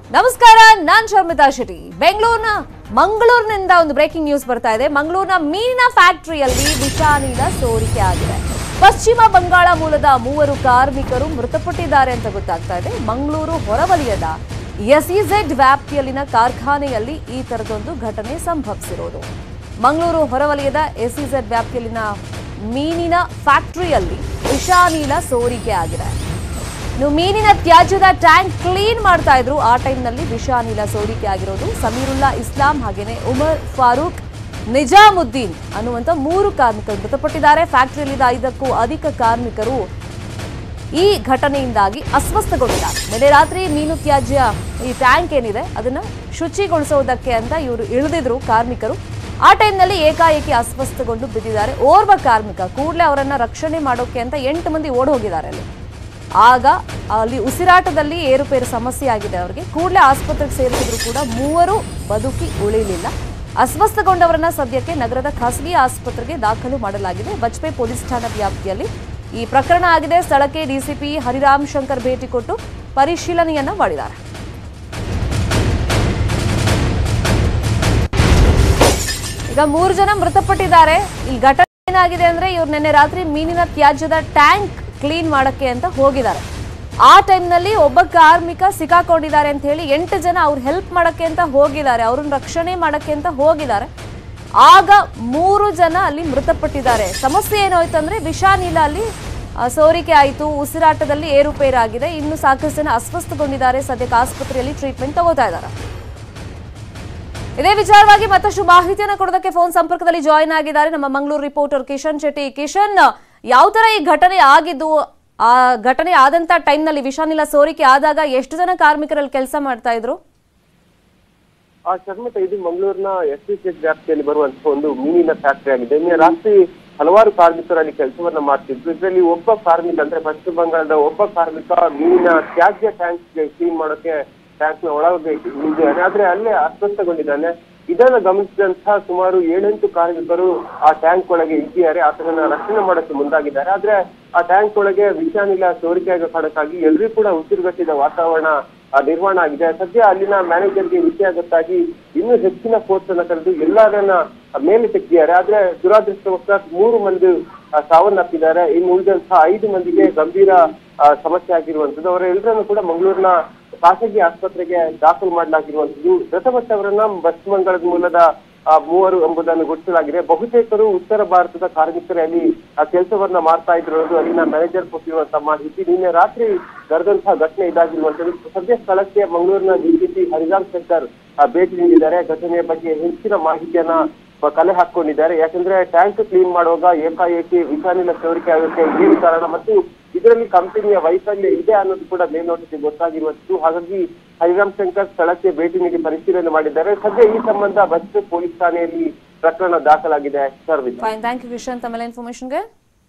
ನಮಸ್ಕಾರ ನಾನ್ ಶರ್ಮಿತಾ ಶೆಟ್ಟಿ ಬೆಂಗಳೂರಿನ ಮಂಗಳೂರಿನಿಂದ ಒಂದು ಬ್ರೇಕಿಂಗ್ ನ್ಯೂಸ್ ಬರ್ತಾ ಇದೆ ಮಂಗಳೂರಿನ ಮೀನಿನ ಫ್ಯಾಕ್ಟರಿಯಲ್ಲಿ ವಿಷಾನಿಲ ಸೋರಿಕೆ ಆಗಿದೆ ಪಶ್ಚಿಮ ಬಂಗಾಳ ಮೂಲದ ಮೂವರು ಕಾರ್ಮಿಕರು ಮೃತಪಟ್ಟಿದ್ದಾರೆ ಅಂತ ಗೊತ್ತಾಗ್ತಾ ಇದೆ ಮಂಗಳೂರು ಹೊರವಲಯದ ಎಸ್ಇಝೆಡ್ ವ್ಯಾಪ್ತಿಯಲ್ಲಿನ ಕಾರ್ಖಾನೆಯಲ್ಲಿ ಈ ತರದೊಂದು ಘಟನೆ ಸಂಭವಿಸಿರೋದು ಮಂಗಳೂರು ಹೊರವಲಯದ ಎಸ್ಇಝೆಡ್ ವ್ಯಾಪ್ತಿಯಲ್ಲಿನ ಮೀನಿನ ಫ್ಯಾಕ್ಟರಿಯಲ್ಲಿ ವಿಷಾನಿಲ ಸೋರಿಕೆ ಆಗಿದೆ ಇನ್ನು ಮೀನಿನ ತ್ಯಾಜ್ಯದ ಟ್ಯಾಂಕ್ ಕ್ಲೀನ್ ಮಾಡ್ತಾ ಇದ್ರು ಆ ಟೈಮ್ನಲ್ಲಿ ವಿಷಾನಿಲ ಸೋರಿಕೆ ಆಗಿರೋದು ಸಮೀರುಲ್ಲಾ ಇಸ್ಲಾಂ ಹಾಗೇನೆ ಉಮರ್ ಫಾರೂಕ್ ನಿಜಾಮುದ್ದೀನ್ ಅನ್ನುವಂಥ ಮೂರು ಕಾರ್ಮಿಕರು ಮೃತಪಟ್ಟಿದ್ದಾರೆ ಫ್ಯಾಕ್ಟರಿಯಲ್ಲಿದ್ದ ಐದಕ್ಕೂ ಅಧಿಕ ಕಾರ್ಮಿಕರು ಈ ಘಟನೆಯಿಂದಾಗಿ ಅಸ್ವಸ್ಥಗೊಂಡಿದ್ದಾರೆ ನಿನ್ನೆ ರಾತ್ರಿ ಮೀನು ತ್ಯಾಜ್ಯ ಈ ಟ್ಯಾಂಕ್ ಏನಿದೆ ಅದನ್ನ ಶುಚಿಗೊಳಿಸೋದಕ್ಕೆ ಅಂತ ಇವರು ಇಳಿದಿದ್ರು ಕಾರ್ಮಿಕರು ಆ ಟೈಮ್ನಲ್ಲಿ ಏಕಾಏಕಿ ಅಸ್ವಸ್ಥಗೊಂಡು ಬಿದ್ದಿದ್ದಾರೆ ಓರ್ವ ಕಾರ್ಮಿಕ ಕೂಡಲೇ ಅವರನ್ನ ರಕ್ಷಣೆ ಮಾಡೋಕೆ ಅಂತ ಎಂಟು ಮಂದಿ ಓಡ್ ಹೋಗಿದ್ದಾರೆ ಅಲ್ಲಿ ಆಗ ಅಲ್ಲಿ ಉಸಿರಾಟದಲ್ಲಿ ಏರುಪೇರು ಸಮಸ್ಯೆ ಆಗಿದೆ ಅವರಿಗೆ ಕೂಡಲೇ ಆಸ್ಪತ್ರೆಗೆ ಸೇರಿಸಿದ್ರು ಕೂಡ ಮೂವರು ಬದುಕಿ ಉಳಿಲಿಲ್ಲ ಅಸ್ವಸ್ಥಗೊಂಡವರನ್ನ ಸದ್ಯಕ್ಕೆ ನಗರದ ಖಾಸಗಿ ಆಸ್ಪತ್ರೆಗೆ ದಾಖಲು ಮಾಡಲಾಗಿದೆ ಬಜ್ಪೆ ಪೊಲೀಸ್ ಠಾಣಾ ವ್ಯಾಪ್ತಿಯಲ್ಲಿ ಈ ಪ್ರಕರಣ ಆಗಿದೆ ಸ್ಥಳಕ್ಕೆ ಡಿಸಿಪಿ ಹರಿರಾಮ್ ಶಂಕರ್ ಭೇಟಿ ಕೊಟ್ಟು ಪರಿಶೀಲನೆಯನ್ನ ಮಾಡಿದ್ದಾರೆ ಈಗ ಮೂರು ಜನ ಮೃತಪಟ್ಟಿದ್ದಾರೆ ಈ ಘಟನೆ ಏನಾಗಿದೆ ಅಂದ್ರೆ ಇವ್ರು ನಿನ್ನೆ ರಾತ್ರಿ ಮೀನಿನ ತ್ಯಾಜ್ಯದ ಟ್ಯಾಂಕ್ ಕ್ಲೀನ್ ಮಾಡಕ್ಕೆ ಅಂತ ಹೋಗಿದ್ದಾರೆ ಆ ಟೈಮ್ನಲ್ಲಿ ಒಬ್ಬ ಕಾರ್ಮಿಕ ಸಿಕ್ಕಾಕೊಂಡಿದ್ದಾರೆ ಅಂತ ಹೇಳಿ ಎಂಟು ಜನ ಅವ್ರು ಹೆಲ್ಪ್ ಮಾಡಕ್ಕೆ ಅಂತ ಹೋಗಿದ್ದಾರೆ ಅವ್ರನ್ನ ರಕ್ಷಣೆ ಮಾಡಕ್ಕೆ ಅಂತ ಹೋಗಿದ್ದಾರೆ ಆಗ ಮೂರು ಜನ ಅಲ್ಲಿ ಮೃತಪಟ್ಟಿದ್ದಾರೆ ಸಮಸ್ಯೆ ಏನಾಯ್ತು ಅಂದ್ರೆ ವಿಷಾನಿಲ ಅಲ್ಲಿ ಆ, ಸೋರಿಕೆ ಆಯಿತು ಉಸಿರಾಟದಲ್ಲಿ ಏರುಪೇರಾಗಿದೆ ಇನ್ನು ಸಾಕಷ್ಟು ಜನ ಅಸ್ವಸ್ಥಗೊಂಡಿದ್ದಾರೆ ಸದ್ಯಕ್ಕೆ ಆಸ್ಪತ್ರೆಯಲ್ಲಿ ಟ್ರೀಟ್ಮೆಂಟ್ ತಗೋತಾ ಇದ್ದಾರೆ ಇದೇ ವಿಚಾರವಾಗಿ ಮತ್ತಷ್ಟು ಮಾಹಿತಿಯನ್ನು ಕೊಡೋದಕ್ಕೆ ಫೋನ್ ಸಂಪರ್ಕದಲ್ಲಿ ಜಾಯಿನ್ ಆಗಿದ್ದಾರೆ ನಮ್ಮ ಮಂಗಳೂರು ರಿಪೋರ್ಟರ್ ಕಿಶನ್ ಶೆಟ್ಟಿ ಕಿಶನ್ ಯಾವ ತರ ಈ ಘಟನೆ ಆಗಿದ್ದು ಆ ಘಟನೆ ಆದಂತ ಟೈಮ್ನಲ್ಲಿ ವಿಷಾನಿಲ ಸೋರಿಕೆ ಆದಾಗ ಎಷ್ಟು ಜನ ಕಾರ್ಮಿಕರಲ್ಲಿ ಕೆಲಸ ಮಾಡ್ತಾ ಇದ್ರು ಆ ಶರ್ಮಿತ ಇದು ಮಂಗಳೂರಿನ ಎಸ್ ಸಿ ವ್ಯಾಪ್ತಿಯಲ್ಲಿ ಬರುವಂತಹ ಒಂದು ಮೀನಿನ ಫ್ಯಾಕ್ಟರಿ ಆಗಿದೆ ನಿನ್ನೆ ರಾತ್ರಿ ಹಲವಾರು ಕಾರ್ಮಿಕರು ಅಲ್ಲಿ ಕೆಲಸವನ್ನ ಮಾಡ್ತಿದ್ರು ಇದರಲ್ಲಿ ಒಬ್ಬ ಕಾರ್ಮಿಕ ಅಂದ್ರೆ ಪಶ್ಚಿಮ ಬಂಗಾಳದ ಒಬ್ಬ ಕಾರ್ಮಿಕ ಮೀನಿನ ತ್ಯಾಜ್ಯ ಟ್ಯಾಂಕ್ ಕ್ಲೀನ್ ಮಾಡೋಕೆ ಟ್ಯಾಂಕ್ ನ ಒಳಗೆ ಇಳಿದಿದ್ದಾನೆ ಆದ್ರೆ ಅಲ್ಲೇ ಅಸ್ವಸ್ಥಗೊಂಡಿದ್ದಾನೆ ಇದನ್ನ ಗಮನಿಸಿದಂತಹ ಸುಮಾರು ಏಳೆಂಟು ಕಾರ್ಮಿಕರು ಆ ಟ್ಯಾಂಕ್ ಒಳಗೆ ಇದ್ದಾರೆ ಆತನನ್ನ ರಕ್ಷಣೆ ಮಾಡಕ್ಕೆ ಮುಂದಾಗಿದ್ದಾರೆ ಆದ್ರೆ ಆ ಟ್ಯಾಂಕ್ ಒಳಗೆ ವಿಷಾನಿಲ ಸೋರಿಕೆ ಆಗೋ ಕಾರಣಕ್ಕಾಗಿ ಎಲ್ಲರೂ ಕೂಡ ಉಸಿರುಗಟ್ಟಿದ ವಾತಾವರಣ ಆ, ನಿರ್ಮಾಣ ಆಗಿದೆ ಸದ್ಯ ಅಲ್ಲಿನ ಮ್ಯಾನೇಜರ್ಗೆ ವಿಷಯ ಗೊತ್ತಾಗಿ ಇನ್ನೂ ಹೆಚ್ಚಿನ ಫೋರ್ಸ್ ಅನ್ನ ಕರೆದು ಎಲ್ಲರನ್ನ ಮೇಲೆ ತೆಗೆದಿದ್ದಾರೆ ಆದ್ರೆ ದುರಾದೃಷ್ಟವಶಾತ್ ಮೂರು ಮಂದಿ ಆ, ಸಾವನ್ನಪ್ಪಿದ್ದಾರೆ ಇನ್ನು ಉಳಿದಂತಹ ಐದು ಮಂದಿಗೆ ಗಂಭೀರ ಆ, ಸಮಸ್ಯೆ ಆಗಿರುವಂತದ್ದು ಅವರೆಲ್ಲರನ್ನು ಕೂಡ ಮಂಗಳೂರಿನ ಖಾಸಗಿ ಆಸ್ಪತ್ರೆಗೆ ದಾಖಲು ಮಾಡಲಾಗಿರುವಂತದ್ದು ಮೃತಪಟ್ಟವರನ್ನ ಪಶ್ಚಿಮ ಬಂಗಾಳದ ಮೂಲದ ಆ, ಮೂವರು ಎಂಬುದನ್ನು ಗುರುತಿಸಲಾಗಿದೆ ಬಹುತೇಕರು ಉತ್ತರ ಭಾರತದ ಕಾರ್ಮಿಕರೇ ಅಲ್ಲಿ ಆ ಕೆಲಸವನ್ನ ಮಾಡ್ತಾ ಇದ್ರೋದು ಅಲ್ಲಿನ ಮ್ಯಾನೇಜರ್ ಕೊಟ್ಟಿರುವಂತಹ ಮಾಹಿತಿ ನಿನ್ನೆ ರಾತ್ರಿ ನಡೆದಂತಹ ಘಟನೆ ಇದಾಗಿರುವಂತದ್ದು ಸದ್ಯ ಸ್ಥಳಕ್ಕೆ ಮಂಗಳೂರಿನ ಡಿಸಿಪಿ ಹರಿರಾಮ್ ಶಂಕರ್ ಆ, ಭೇಟಿ ನೀಡಿದ್ದಾರೆ ಘಟನೆಯ ಬಗ್ಗೆ ಹೆಚ್ಚಿನ ಮಾಹಿತಿಯನ್ನ ಪ- ಕಲೆ ಹಾಕೊಂಡಿದ್ದಾರೆ ಯಾಕಂದ್ರೆ ಟ್ಯಾಂಕ್ ಕ್ಲೀನ್ ಮಾಡುವಾಗ ಏಕಾಏಕಿ ವಿಷಾನಿಲ ಸೋರಿಕೆ ಆಗೋಕೆ ಏನು ಕಾರಣ ಮತ್ತು ಇದರಲ್ಲಿ ಕಂಪನಿಯ ವೈಫಲ್ಯ ಇದೆ ಅನ್ನೋದು ಕೂಡ ಮೇಲ್ನೋಟಕ್ಕೆ ಗೊತ್ತಾಗಿರುವಂತದ್ದು ಹಾಗಾಗಿ ಹರಿರಾಮ್ ಶಂಕರ್ ಸ್ಥಳಕ್ಕೆ ಭೇಟಿ ನೀಡಿ ಪರಿಶೀಲನೆ ಮಾಡಿದ್ದಾರೆ ಸದ್ಯ ಈ ಸಂಬಂಧ ಬಸ್ ಪೊಲೀಸ್ ಠಾಣೆಯಲ್ಲಿ ಪ್ರಕರಣ ದಾಖಲಾಗಿದೆ service fine thank you Kishan ತಮ್ಮೆಲ್ಲ ಇನ್ಫಾರ್ಮೇಶನ್ಗೆ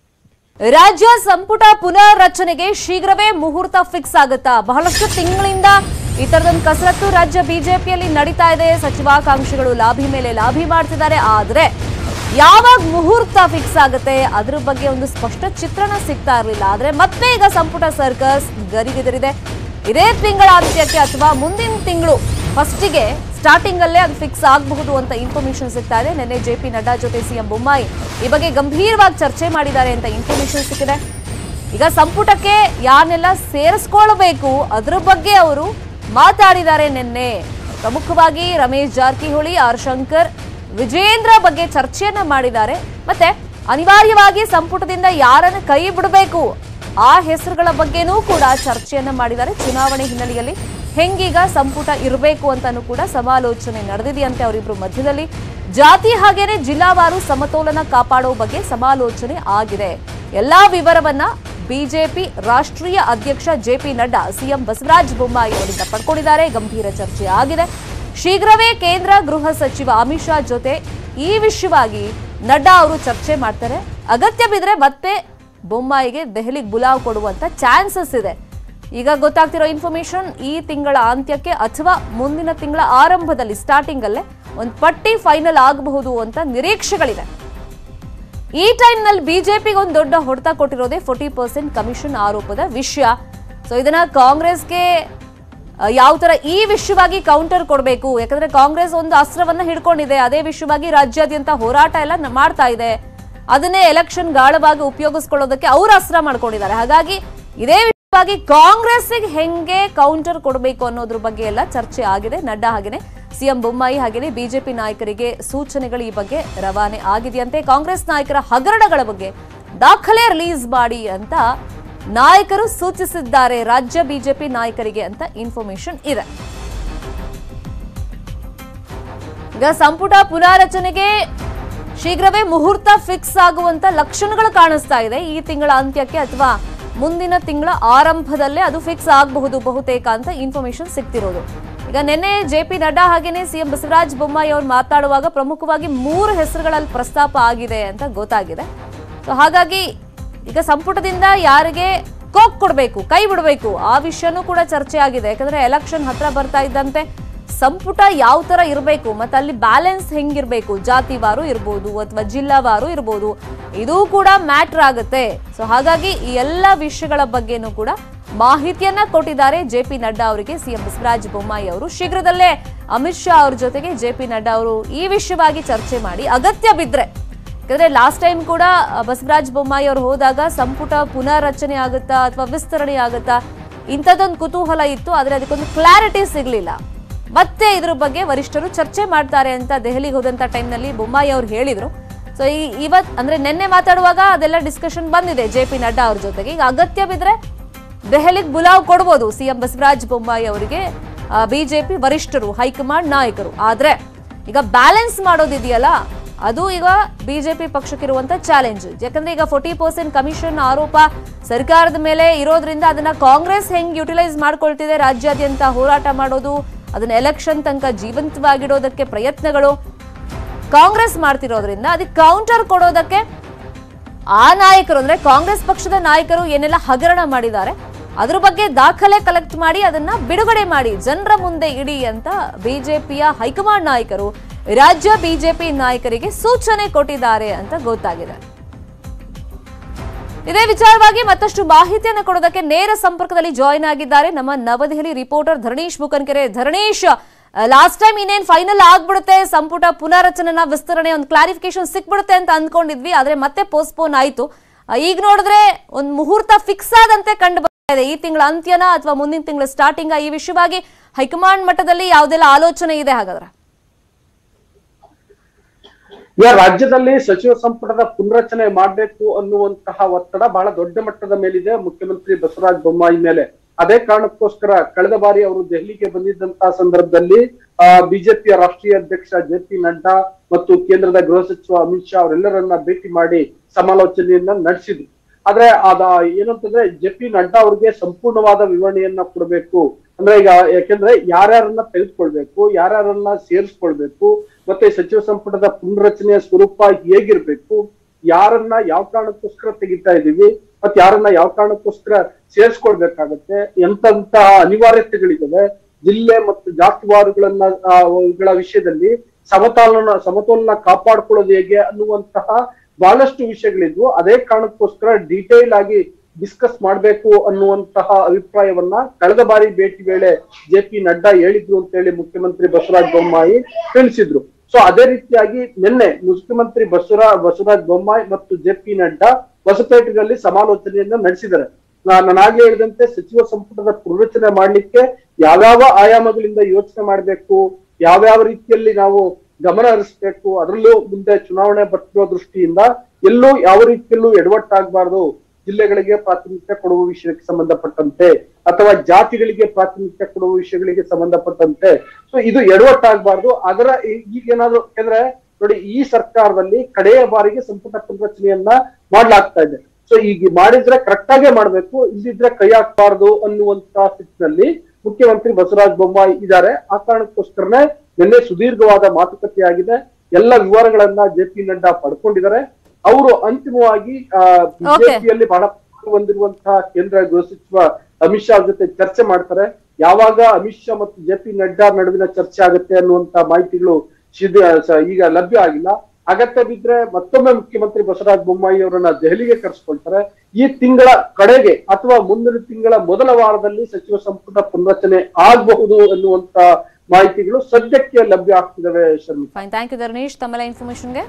ರಾಜ್ಯ ಸಂಪುಟ ಪುನರ್ರಚನೆಗೆ ಶೀಘ್ರವೇ ಮುಹೂರ್ತ ಫಿಕ್ಸ್ ಆಗುತ್ತಾ ಬಹಳಷ್ಟು ತಿಂಗಳಿಂದ ಈ ತರದೊಂದು ಕಸರತ್ತು ರಾಜ್ಯ ಬಿಜೆಪಿಯಲ್ಲಿ ನಡೀತಾ ಇದೆ ಸಚಿವಾಕಾಂಕ್ಷಿಗಳು ಲಾಭಿ ಮೇಲೆ ಲಾಭಿ ಮಾಡ್ತಿದ್ದಾರೆ ಆದ್ರೆ ಯಾವಾಗ ಮುಹೂರ್ತ ಫಿಕ್ಸ್ ಆಗುತ್ತೆ ಅದ್ರ ಬಗ್ಗೆ ಒಂದು ಸ್ಪಷ್ಟ ಚಿತ್ರಣ ಸಿಗ್ತಾ ಇರಲಿಲ್ಲ ಆದ್ರೆ ಮತ್ತೆ ಈಗ ಸಂಪುಟ ಸರ್ಕಸ್ ಗರಿಗೆದರಿದೆ ಇದೇ ತಿಂಗಳ ಅಂತ್ಯಕ್ಕೆ ಅಥವಾ ಮುಂದಿನ ತಿಂಗಳು ಫಸ್ಟಿಗೆ ಸ್ಟಾರ್ಟಿಂಗ್ ಅಲ್ಲೇ ಅದು ಫಿಕ್ಸ್ ಆಗಬಹುದು ಅಂತ ಇನ್ಫಾರ್ಮೇಶನ್ ಸಿಗ್ತಾ ಇದೆ ನಿನ್ನೆ ಜೆ ಪಿ ನಡ್ಡಾ ಜೊತೆ ಸಿಎಂ ಬೊಮ್ಮಾಯಿ ಈ ಬಗ್ಗೆ ಗಂಭೀರವಾಗಿ ಚರ್ಚೆ ಮಾಡಿದ್ದಾರೆ ಅಂತ ಇನ್ಫಾರ್ಮೇಶನ್ ಸಿಕ್ಕಿದೆ ಈಗ ಸಂಪುಟಕ್ಕೆ ಯಾರನ್ನೆಲ್ಲ ಸೇರಿಸ್ಕೊಳ್ಬೇಕು ಅದ್ರ ಬಗ್ಗೆ ಅವರು ಮಾತಾಡಿದ್ದಾರೆ ನಿನ್ನೆ ಪ್ರಮುಖವಾಗಿ ರಮೇಶ್ ಜಾರಕಿಹೊಳಿ ಆರ್ ಶಂಕರ್ ವಿಜೇಂದ್ರ ಬಗ್ಗೆ ಚರ್ಚೆಯನ್ನ ಮಾಡಿದ್ದಾರೆ ಮತ್ತೆ ಅನಿವಾರ್ಯವಾಗಿ ಸಂಪುಟದಿಂದ ಯಾರನ್ನು ಕೈ ಬಿಡಬೇಕು ಆ ಹೆಸರುಗಳ ಬಗ್ಗೆನೂ ಕೂಡ ಚರ್ಚೆಯನ್ನ ಮಾಡಿದ್ದಾರೆ ಚುನಾವಣೆ ಹಿನ್ನೆಲೆಯಲ್ಲಿ ಹೆಂಗೀಗ ಸಂಪುಟ ಇರಬೇಕು ಅಂತಾನೂ ಕೂಡ ಸಮಾಲೋಚನೆ ನಡೆದಿದೆಯಂತೆ ಅವರಿಬ್ರು ಮಧ್ಯದಲ್ಲಿ ಜಾತಿ ಹಾಗೇನೆ ಜಿಲ್ಲಾವಾರು ಸಮತೋಲನ ಕಾಪಾಡೋ ಬಗ್ಗೆ ಸಮಾಲೋಚನೆ ಆಗಿದೆ ಎಲ್ಲಾ ವಿವರವನ್ನ ಬಿಜೆಪಿ ರಾಷ್ಟ್ರೀಯ ಅಧ್ಯಕ್ಷ ಜೆಪಿ ನಡ್ಡಾ ಸಿಎಂ ಬಸವರಾಜ ಬೊಮ್ಮಾಯಿ ಅವರಿಂದ ಪಡ್ಕೊಂಡಿದ್ದಾರೆ ಗಂಭೀರ ಚರ್ಚೆ ಆಗಿದೆ ಶೀಘ್ರವೇ ಕೇಂದ್ರ ಗೃಹ ಸಚಿವ ಅಮಿತ್ ಶಾ ಜೊತೆ ಈ ವಿಷಯವಾಗಿ ನಡ್ಡಾ ಅವರು ಚರ್ಚೆ ಮಾಡ್ತಾರೆ ಅಗತ್ಯ ಬಿದ್ರೆ ಮತ್ತೆ ಬೊಮ್ಮಾಯಿಗೆ ದೆಹಲಿಗೆ ಬುಲಾವ್ ಕೊಡುವಂತ ಚಾನ್ಸಸ್ ಇದೆ ಈಗ ಗೊತ್ತಾಗ್ತಿರೋ ಇನ್ಫಾರ್ಮೇಶನ್ ಈ ತಿಂಗಳ ಅಂತ್ಯಕ್ಕೆ ಅಥವಾ ಮುಂದಿನ ತಿಂಗಳ ಆರಂಭದಲ್ಲಿ ಸ್ಟಾರ್ಟಿಂಗ್ ಅಲ್ಲೇ ಒಂದು ಪಟ್ಟಿ ಫೈನಲ್ ಆಗಬಹುದು ಅಂತ ನಿರೀಕ್ಷೆಗಳಿದೆ ಈ ಟೈಮ್ನಲ್ಲಿ ಬಿಜೆಪಿಗೆ ಒಂದು ದೊಡ್ಡ ಹೊಡೆತ ಕೊಟ್ಟಿರೋದೇ ಫೋರ್ಟಿ ಪರ್ಸೆಂಟ್ ಕಮಿಷನ್ ಆರೋಪದ ವಿಷಯ ಸೊ ಇದನ್ನ ಕಾಂಗ್ರೆಸ್ಗೆ ಯಾವ ತರ ಈ ವಿಷಯವಾಗಿ ಕೌಂಟರ್ ಕೊಡಬೇಕು ಯಾಕಂದ್ರೆ ಕಾಂಗ್ರೆಸ್ ಒಂದು ಅಸ್ತ್ರವನ್ನ ಹಿಡ್ಕೊಂಡಿದೆ ಅದೇ ವಿಷಯವಾಗಿ ರಾಜ್ಯಾದ್ಯಂತ ಹೋರಾಟ ಎಲ್ಲ ನ- ಮಾಡ್ತಾ ಇದೆ ಅದನ್ನೇ ಎಲೆಕ್ಷನ್ ಗಾಳವಾಗಿ ಉಪಯೋಗಿಸ್ಕೊಳ್ಳೋದಕ್ಕೆ ಅವ್ರು ಅಸ್ತ್ರ ಮಾಡ್ಕೊಂಡಿದ್ದಾರೆ ಹಾಗಾಗಿ ಇದೇ ವಿಷಯವಾಗಿ ಕಾಂಗ್ರೆಸ್ಗೆ ಹೆಂಗೆ ಕೌಂಟರ್ ಕೊಡಬೇಕು ಅನ್ನೋದ್ರ ಬಗ್ಗೆ ಎಲ್ಲ ಚರ್ಚೆ ಆಗಿದೆ ನಡ್ಡಾ ಹಾಗೇನೆ ಸಿಎಂ ಬೊಮ್ಮಾಯಿ ಹಾಗೇನೆ ಬಿಜೆಪಿ ನಾಯಕರಿಗೆ ಸೂಚನೆಗಳು ಈ ಬಗ್ಗೆ ರವಾನೆ ಆಗಿದೆಯಂತೆ ಕಾಂಗ್ರೆಸ್ ನಾಯಕರ ಹಗರಣಗಳ ಬಗ್ಗೆ ದಾಖಲೆ ರಿಲೀಸ್ ಮಾಡಿ ಅಂತ ನಾಯಕರು ಸೂಚಿಸಿದ್ದಾರೆ ರಾಜ್ಯ ಬಿಜೆಪಿ ನಾಯಕರಿಗೆ ಅಂತ ಇನ್ಫಾರ್ಮೇಶನ್ ಇದೆ ಈಗ ಸಂಪುಟ ಪುನಾರಚನೆಗೆ ಶೀಘ್ರವೇ ಮುಹೂರ್ತ ಫಿಕ್ಸ್ ಆಗುವಂತ ಲಕ್ಷಣಗಳು ಕಾಣಿಸ್ತಾ ಇದೆ ಈ ತಿಂಗಳ ಅಂತ್ಯಕ್ಕೆ ಅಥವಾ ಮುಂದಿನ ತಿಂಗಳ ಆರಂಭದಲ್ಲೇ ಅದು ಫಿಕ್ಸ್ ಆಗಬಹುದು ಬಹುತೇಕ ಅಂತ ಇನ್ಫಾರ್ಮೇಶನ್ ಸಿಗ್ತಿರೋದು ಈಗ ನಿನ್ನೆ ಜೆ ಪಿ ನಡ್ಡಾ ಹಾಗೇನೆ ಸಿಎಂ ಬಸವರಾಜ ಬೊಮ್ಮಾಯಿ ಅವರು ಮಾತಾಡುವಾಗ ಪ್ರಮುಖವಾಗಿ ಮೂರು ಹೆಸರುಗಳಲ್ಲಿ ಪ್ರಸ್ತಾಪ ಆಗಿದೆ ಅಂತ ಗೊತ್ತಾಗಿದೆ ಸೊ ಹಾಗಾಗಿ ಈಗ ಸಂಪುಟದಿಂದ ಯಾರಿಗೆ ಕೋಕ್ ಕೊಡಬೇಕು ಕೈ ಬಿಡಬೇಕು ಆ ವಿಷಯನೂ ಕೂಡ ಚರ್ಚೆ ಆಗಿದೆ ಯಾಕಂದ್ರೆ ಎಲೆಕ್ಷನ್ ಹತ್ರ ಬರ್ತಾ ಇದ್ದಂತೆ ಸಂಪುಟ ಯಾವ ತರ ಇರಬೇಕು ಮತ್ತೆ ಅಲ್ಲಿ ಬ್ಯಾಲೆನ್ಸ್ ಹೆಂಗಿರ್ಬೇಕು ಜಾತಿವಾರು ಇರ್ಬೋದು ಅಥವಾ ಜಿಲ್ಲಾವಾರು ಇರ್ಬೋದು ಇದು ಕೂಡ ಮ್ಯಾಟ್ರ್ ಆಗುತ್ತೆ ಸೊ ಹಾಗಾಗಿ ಈ ಎಲ್ಲ ವಿಷಯಗಳ ಬಗ್ಗೆನೂ ಕೂಡ ಮಾಹಿತಿಯನ್ನ ಕೊಟ್ಟಿದ್ದಾರೆ ಜೆ ಪಿ ನಡ್ಡಾ ಅವರಿಗೆ ಸಿಎಂ ಬಸವರಾಜ ಬೊಮ್ಮಾಯಿ ಅವರು ಶೀಘ್ರದಲ್ಲೇ ಅಮಿತ್ ಶಾ ಅವ್ರ ಜೊತೆಗೆ ಜೆ ಪಿ ನಡ್ಡಾ ಅವರು ಈ ವಿಷಯವಾಗಿ ಚರ್ಚೆ ಮಾಡಿ ಅಗತ್ಯ ಬಿದ್ರೆ ಯಾಕಂದ್ರೆ ಲಾಸ್ಟ್ ಟೈಮ್ ಕೂಡ ಅ, ಬಸವರಾಜ ಬೊಮ್ಮಾಯಿ ಅವರು ಹೋದಾಗ ಸಂಪುಟ ಪುನರ್ರಚನೆ ಆಗುತ್ತಾ ಅಥವಾ ವಿಸ್ತರಣೆ ಆಗುತ್ತಾ ಇಂಥದ್ದೊಂದು ಕುತೂಹಲ ಇತ್ತು ಆದ್ರೆ ಅದಕ್ಕೊಂದು ಕ್ಲಾರಿಟಿ ಸಿಗ್ಲಿಲ್ಲ ಮತ್ತೆ ಇದ್ರ ಬಗ್ಗೆ ವರಿಷ್ಠರು ಚರ್ಚೆ ಮಾಡ್ತಾರೆ ಅಂತ ದೆಹಲಿಗೆ ಹೋದಂತ ಟೈಮ್ನಲ್ಲಿ ಬೊಮ್ಮಾಯಿ ಅವರು ಹೇಳಿದ್ರು ಸೊ ಈ ಇವತ್ ಅಂದ್ರೆ ನಿನ್ನೆ ಮಾತಾಡುವಾಗ ಅದೆಲ್ಲ ಡಿಸ್ಕಷನ್ ಬಂದಿದೆ ಜೆ ಪಿ ನಡ್ಡಾ ಅವ್ರ ಜೊತೆಗೆ ಈಗ ಅಗತ್ಯ ಬಿದ್ರೆ ದೆಹಲಿಗೆ ಬುಲಾವ್ ಕೊಡ್ಬೋದು ಸಿಎಂ ಬಸವರಾಜ ಬೊಮ್ಮಾಯಿ ಅವರಿಗೆ ಬಿಜೆಪಿ ವರಿಷ್ಠರು ಹೈಕಮಾಂಡ್ ನಾಯಕರು ಆದ್ರೆ ಈಗ ಬ್ಯಾಲೆನ್ಸ್ ಮಾಡೋದಿದೆಯಲ್ಲ ಅದು ಈಗ ಬಿಜೆಪಿ ಪಕ್ಷಕ್ಕಿರುವಂತ ಚಾಲೆಂಜ್ ಯಾಕಂದ್ರೆ ಈಗ ಫೋರ್ಟಿ ಪರ್ಸೆಂಟ್ ಕಮಿಷನ್ ಆರೋಪ ಸರ್ಕಾರದ ಮೇಲೆ ಇರೋದ್ರಿಂದ ಅದನ್ನ ಕಾಂಗ್ರೆಸ್ ಹೆಂಗ್ ಯುಟಿಲೈಸ್ ಮಾಡ್ಕೊಳ್ತಿದೆ ರಾಜ್ಯಾದ್ಯಂತ ಹೋರಾಟ ಮಾಡೋದು ಅದನ್ನ ಎಲೆಕ್ಷನ್ ತನಕ ಜೀವಂತವಾಗಿಡೋದಕ್ಕೆ ಪ್ರಯತ್ನಗಳು ಕಾಂಗ್ರೆಸ್ ಮಾಡ್ತಿರೋದ್ರಿಂದ ಅದಕ್ಕೆ ಕೌಂಟರ್ ಕೊಡೋದಕ್ಕೆ ಆ ನಾಯಕರು ಅಂದ್ರೆ ಕಾಂಗ್ರೆಸ್ ಪಕ್ಷದ ನಾಯಕರು ಏನೆಲ್ಲ ಹಗರಣ ಮಾಡಿದ್ದಾರೆ ಅದ್ರ ಬಗ್ಗೆ ದಾಖಲೆ ಕಲೆಕ್ಟ್ ಮಾಡಿ ಅದನ್ನ ಬಿಡುಗಡೆ ಮಾಡಿ ಜನರ ಮುಂದೆ ಇಡಿ ಅಂತ ಬಿಜೆಪಿಯ ಹೈಕಮಾಂಡ್ ನಾಯಕರು ರಾಜ್ಯ ಬಿಜೆಪಿ ನಾಯಕರಿಗೆ ಸೂಚನೆ ಕೊಟ್ಟಿದ್ದಾರೆ ಅಂತ ಗೊತ್ತಾಗಿದೆ ಇದೇ ವಿಚಾರವಾಗಿ ಮತ್ತಷ್ಟು ಮಾಹಿತಿಯನ್ನು ಕೊಡೋದಕ್ಕೆ ನೇರ ಸಂಪರ್ಕದಲ್ಲಿ ಜಾಯಿನ್ ಆಗಿದ್ದಾರೆ ನಮ್ಮ Navadehali reporter Dharanish Bukankere Dharanish last time ಇನ್ನೇನ್ ಫೈನಲ್ ಆಗ್ಬಿಡುತ್ತೆ ಸಂಪುಟ ಪುನರಚನಾ ವಿಸ್ತರಣೆ ಒಂದು ಕ್ಲಾರಿಫಿಕೇಶನ್ ಸಿಕ್ಬಿಡುತ್ತೆ ಅಂತ ಅಂದ್ಕೊಂಡಿದ್ವಿ ಆದ್ರೆ ಮತ್ತೆ ಪೋಸ್ಟ್ಪೋನ್ ಆಯ್ತು ಆ, ಈಗ ನೋಡಿದ್ರೆ ಒಂದು ಮುಹೂರ್ತ ಫಿಕ್ಸ್ ಆದಂತೆ ಕಂಡು ಬರ್ತಾ ಇದೆ ಈ ತಿಂಗಳ ಅಂತ್ಯನ ಅಥವಾ ಮುಂದಿನ ತಿಂಗಳ ಸ್ಟಾರ್ಟಿಂಗ್ ಈ ವಿಷಯವಾಗಿ ಹೈಕಮಾಂಡ್ ಮಟ್ಟದಲ್ಲಿ ಯಾವುದೆಲ್ಲ ಆಲೋಚನೆ ಇದೆ ಹಾಗಾದ್ರೆ ಈಗ ರಾಜ್ಯದಲ್ಲಿ ಸಚಿವ ಸಂಪುಟದ ಪುನರಚನೆ ಮಾಡಬೇಕು ಅನ್ನುವಂತಹ ಒತ್ತಡ ಬಹಳ ದೊಡ್ಡ ಮಟ್ಟದ ಮೇಲಿದೆ ಮುಖ್ಯಮಂತ್ರಿ ಬಸವರಾಜ ಬೊಮ್ಮಾಯಿ ಮೇಲೆ ಅದೇ ಕಾರಣಕ್ಕೋಸ್ಕರ ಕಳೆದ ಬಾರಿ ಅವರು ದೆಹಲಿಗೆ ಬಂದಿದ್ದಂತಹ ಸಂದರ್ಭದಲ್ಲಿ ಆ ಬಿಜೆಪಿಯ ರಾಷ್ಟ್ರೀಯ ಅಧ್ಯಕ್ಷ ಜೆ ಪಿ ನಡ್ಡಾ ಮತ್ತು ಕೇಂದ್ರದ ಗೃಹ ಸಚಿವ ಅಮಿತ್ ಶಾ ಅವರೆಲ್ಲರನ್ನ ಭೇಟಿ ಮಾಡಿ ಸಮಾಲೋಚನೆಯನ್ನ ನಡೆಸಿದ್ರು ಆದ್ರೆ ಅದ ಏನಂತಂದ್ರೆ ಜೆ ಪಿ ನಡ್ಡಾ ಅವ್ರಿಗೆ ಸಂಪೂರ್ಣವಾದ ವಿವರಣೆಯನ್ನ ಕೊಡಬೇಕು ಅಂದ್ರೆ ಈಗ ಯಾಕೆಂದ್ರೆ ಯಾರ್ಯಾರನ್ನ ತೆಗೆದುಕೊಳ್ಬೇಕು ಯಾರ್ಯಾರನ್ನ ಸೇರಿಸ್ಕೊಳ್ಬೇಕು ಮತ್ತೆ ಸಚಿವ ಸಂಪುಟದ ಪುನರ್ರಚನೆಯ ಸ್ವರೂಪ ಹೇಗಿರ್ಬೇಕು ಯಾರನ್ನ ಯಾವ ಕಾರಣಕ್ಕೋಸ್ಕರ ತೆಗಿತಾ ಇದೀವಿ ಮತ್ತೆ ಯಾರನ್ನ ಯಾವ ಕಾರಣಕ್ಕೋಸ್ಕರ ಸೇರಿಸ್ಕೊಳ್ಬೇಕಾಗತ್ತೆ ಎಂತೆಂತಹ ಅನಿವಾರ್ಯತೆಗಳಿದ್ದಾವೆ ಜಿಲ್ಲೆ ಮತ್ತು ಜಾತಿವಾರುಗಳನ್ನ ಆ, ಇವುಗಳ ವಿಷಯದಲ್ಲಿ ಸಮತೋಲನ ಸಮತೋಲನ ಕಾಪಾಡ್ಕೊಳ್ಳೋದು ಹೇಗೆ ಅನ್ನುವಂತಹ ಬಹಳಷ್ಟು ವಿಷಯಗಳಿದ್ವು ಅದೇ ಕಾರಣಕ್ಕೋಸ್ಕರ ಡೀಟೇಲ್ ಆಗಿ ಡಿಸ್ಕಸ್ ಮಾಡ್ಬೇಕು ಅನ್ನುವಂತಹ ಅಭಿಪ್ರಾಯವನ್ನ ಕಳೆದ ಬಾರಿ ಭೇಟಿ ವೇಳೆ ಜೆ ಪಿ ನಡ್ಡಾ ಹೇಳಿದ್ರು ಅಂತ ಹೇಳಿ ಮುಖ್ಯಮಂತ್ರಿ ಬಸವರಾಜ ಬೊಮ್ಮಾಯಿ ತಿಳಿಸಿದ್ರು ಸೊ ಅದೇ ರೀತಿಯಾಗಿ ನಿನ್ನೆ ಮುಖ್ಯಮಂತ್ರಿ ಬಸವರಾ ಬಸವರಾಜ ಬೊಮ್ಮಾಯಿ ಮತ್ತು ಜೆ ಪಿ ನಡ್ಡಾ ಹೊಸಪೇಟೆಯಲ್ಲಿ ಸಮಾಲೋಚನೆಯನ್ನ ನಡೆಸಿದ್ದಾರೆ ನಾ- ನಾನು ಆಗ್ಲೇ ಹೇಳಿದಂತೆ ಸಚಿವ ಸಂಪುಟದ ಪುನರಚನೆ ಮಾಡ್ಲಿಕ್ಕೆ ಯಾವ್ಯಾವ ಆಯಾಮಗಳಿಂದ ಯೋಚನೆ ಮಾಡ್ಬೇಕು ಯಾವ್ಯಾವ ರೀತಿಯಲ್ಲಿ ನಾವು ಗಮನ ಹರಿಸ್ಬೇಕು ಅದರಲ್ಲೂ ಮುಂದೆ ಚುನಾವಣೆ ಬರ್ತಿರೋ ದೃಷ್ಟಿಯಿಂದ ಎಲ್ಲೂ ಯಾವ ರೀತಿಯಲ್ಲೂ ಎಡವಟ್ಟಾಗಬಾರ್ದು ಜಿಲ್ಲೆಗಳಿಗೆ ಪ್ರಾತಿನಿಧ್ಯ ಕೊಡುವ ವಿಷಯಕ್ಕೆ ಸಂಬಂಧಪಟ್ಟಂತೆ ಅಥವಾ ಜಾತಿಗಳಿಗೆ ಪ್ರಾತಿನಿಧ್ಯ ಕೊಡುವ ವಿಷಯಗಳಿಗೆ ಸಂಬಂಧಪಟ್ಟಂತೆ ಸೊ ಇದು ಎಡವಟ್ಟಾಗಬಾರ್ದು ಅದರ ಈ- ಈಗೇನಾದ್ರು ಯಾಕಂದ್ರೆ ನೋಡಿ ಈ ಸರ್ಕಾರದಲ್ಲಿ ಕಡೆಯ ಬಾರಿಗೆ ಸಂಪುಟ ಪುನರಚನೆಯನ್ನ ಮಾಡ್ಲಾಗ್ತಾ ಇದೆ ಸೊ ಈಗ ಮಾಡಿದ್ರೆ ಕರೆಕ್ಟ್ ಆಗೇ ಮಾಡ್ಬೇಕು ಇಲ್ಲಿದ್ರೆ ಕೈ ಹಾಕ್ಬಾರ್ದು ಅನ್ನುವಂತ ಸ್ಥಿತಿನಲ್ಲಿ ಮುಖ್ಯಮಂತ್ರಿ ಬಸವರಾಜ ಬೊಮ್ಮಾಯಿ ಇದ್ದಾರೆ ಆ ಕಾರಣಕ್ಕೋಸ್ಕರನೇ ನಿನ್ನೆ ಸುದೀರ್ಘವಾದ ಮಾತುಕತೆ ಆಗಿದೆ ಎಲ್ಲ ವಿವರಗಳನ್ನ ಜೆ ಪಿ ನಡ್ಡಾ ಪಡ್ಕೊಂಡಿದ್ದಾರೆ ಅವರು ಅಂತಿಮವಾಗಿ ಬಿಜೆಪಿಯಲ್ಲಿ ಬಹಳ ಪ್ರಭಾವ ಹೊಂದಿರುವಂತಹ ಕೇಂದ್ರ ಗೃಹ ಸಚಿವ ಅಮಿತ್ ಶಾ ಅವ್ರ ಜೊತೆ ಚರ್ಚೆ ಮಾಡ್ತಾರೆ ಯಾವಾಗ ಅಮಿತ್ ಶಾ ಮತ್ತು ಜೆ ಪಿ ನಡ್ಡಾ ನಡುವಿನ ಚರ್ಚೆ ಆಗುತ್ತೆ ಅನ್ನುವಂತ ಮಾಹಿತಿಗಳು ಸಿದ್ಧ ಸ- ಈಗ ಲಭ್ಯ ಆಗಿಲ್ಲ ಅಗತ್ಯ ಬಿದ್ರೆ ಮತ್ತೊಮ್ಮೆ ಮುಖ್ಯಮಂತ್ರಿ ಬಸವರಾಜ ಬೊಮ್ಮಾಯಿ ಅವರನ್ನ ದೆಹಲಿಗೆ ಕರೆಸ್ಕೊಳ್ತಾರೆ ಈ ತಿಂಗಳ ಕಡೆಗೆ ಅಥವಾ ಮುಂದಿನ ತಿಂಗಳ ಮೊದಲ ವಾರದಲ್ಲಿ ಸಚಿವ ಸಂಪುಟ ಪುನರಚನೆ ಆಗಬಹುದು ಎನ್ನುವಂತ ಮಾಹಿತಿಗಳು ಸದ್ಯಕ್ಕೆ ಲಭ್ಯ ಆಗ್ತಿದಾವೆ Sharmita fine thank you Dharnesh ತಮ್ಮೆಲ್ಲ ಇನ್ಫಾರ್ಮೇಶನ್ಗೆ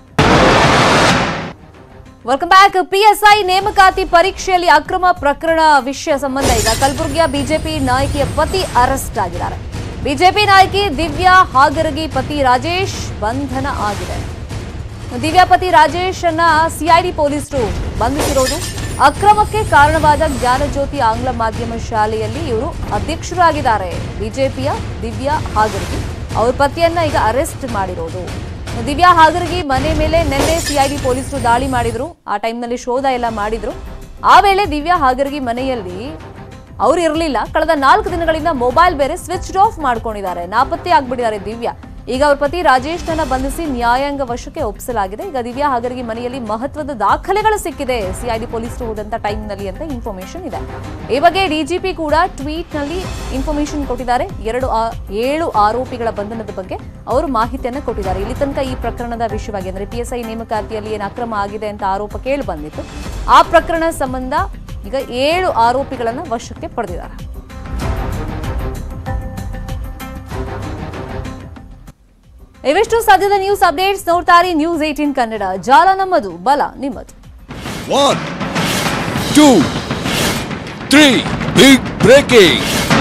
ವೆಲ್ಕಮ್ ಬ್ಯಾಕ್ ಪಿಎಸ್ಐ ನೇಮಕಾತಿ ಪರೀಕ್ಷೆಯಲ್ಲಿ ಅಕ್ರಮ ಪ್ರಕರಣ ವಿಷಯ ಸಂಬಂಧ ಈಗ ಕಲಬುರಗಿಯ ಬಿಜೆಪಿ ನಾಯಕಿಯ ಪತಿ ಅರೆಸ್ಟ್ ಆಗಿದ್ದಾರೆ ಬಿಜೆಪಿ ನಾಯಕಿ ದಿವ್ಯಾ ಹಾಗರಗಿ ಪತಿ ರಾಜೇಶ್ ಬಂಧನ ಆಗಿದೆ ದಿವ್ಯಾ ಪತಿ ರಾಜೇಶ್ ಅನ್ನ ಸಿಐಡಿ ಪೊಲೀಸರು ಬಂಧಿಸಿರೋದು ಅಕ್ರಮಕ್ಕೆ ಕಾರಣವಾದ ಜ್ಞಾನಜ್ಯೋತಿ ಆಂಗ್ಲ ಮಾಧ್ಯಮ ಶಾಲೆಯಲ್ಲಿ ಇವರು ಅಧ್ಯಕ್ಷರಾಗಿದ್ದಾರೆ ಬಿಜೆಪಿಯ ದಿವ್ಯಾ ಹಾಗರ್ಗಿ ಅವ್ರ ಪತಿಯನ್ನ ಈಗ ಅರೆಸ್ಟ್ ಮಾಡಿರೋದು ದಿವ್ಯಾ ಹಾಗರ್ಗಿ ಮನೆ ಮೇಲೆ ನಿನ್ನೆ ಸಿಐಡಿ ಪೊಲೀಸರು ದಾಳಿ ಮಾಡಿದ್ರು ಆ ಟೈಮ್ನಲ್ಲಿ ಶೋಧ ಎಲ್ಲ ಮಾಡಿದ್ರು ಆ ವೇಳೆ ದಿವ್ಯಾ ಹಾಗರ್ಗಿ ಮನೆಯಲ್ಲಿ ಅವ್ರು ಇರಲಿಲ್ಲ ಕಳೆದ ನಾಲ್ಕು ದಿನಗಳಿಂದ ಮೊಬೈಲ್ ಬೇರೆ ಸ್ವಿಚ್ ಆಫ್ ಮಾಡ್ಕೊಂಡಿದ್ದಾರೆ ನಾಪತ್ತೆ ಆಗ್ಬಿಟ್ಟಿದ್ದಾರೆ ದಿವ್ಯಾ ಈಗ ಅವ್ರ ಪತಿ ರಾಜೇಶ್ನನ್ನ ಬಂಧಿಸಿ ನ್ಯಾಯಾಂಗ ವಶಕ್ಕೆ ಒಪ್ಪಿಸಲಾಗಿದೆ ಈಗ ದಿವ್ಯಾ ಹಾಗರ್ಗಿ ಮನೆಯಲ್ಲಿ ಮಹತ್ವದ ದಾಖಲೆಗಳು ಸಿಕ್ಕಿದೆ ಸಿಐಡಿ ಪೊಲೀಸರು ಹೋದಂತ ಟೈಮ್ನಲ್ಲಿ ಅಂತ ಇನ್ಫಾರ್ಮೇಶನ್ ಇದೆ ಈ ಬಗ್ಗೆ ಡಿಜಿಪಿ ಕೂಡ ಟ್ವೀಟ್ ನಲ್ಲಿ ಇನ್ಫಾರ್ಮೇಶನ್ ಕೊಟ್ಟಿದ್ದಾರೆ ಎರಡು ಆ- ಏಳು ಆರೋಪಿಗಳ ಬಂಧನದ ಬಗ್ಗೆ ಅವರು ಮಾಹಿತಿಯನ್ನ ಕೊಟ್ಟಿದ್ದಾರೆ ಇಲ್ಲಿ ತನಕ ಈ ಪ್ರಕರಣದ ವಿಷಯವಾಗಿ ಅಂದ್ರೆ ಪಿಎಸ್ಐ ನೇಮಕಾತಿಯಲ್ಲಿ ಏನು ಅಕ್ರಮ ಆಗಿದೆ ಅಂತ ಆರೋಪ ಕೇಳಿ ಬಂದಿತ್ತು ಆ ಪ್ರಕರಣ ಸಂಬಂಧ ಈಗ ಏಳು ಆರೋಪಿಗಳನ್ನ ವಶಕ್ಕೆ ಪಡೆದಿದ್ದಾರೆ ಇವಿಷ್ಟು ಸದ್ಯದ ನ್ಯೂಸ್ ಅಪ್ಡೇಟ್ಸ್ ನೋಡ್ತಾರೆ ನ್ಯೂಸ್ ಏಟೀನ್ ಕನ್ನಡ ಜಾಲ ನಮ್ಮದು ಬಲ ನಿಮ್ಮದು One, two, three. Big breaking.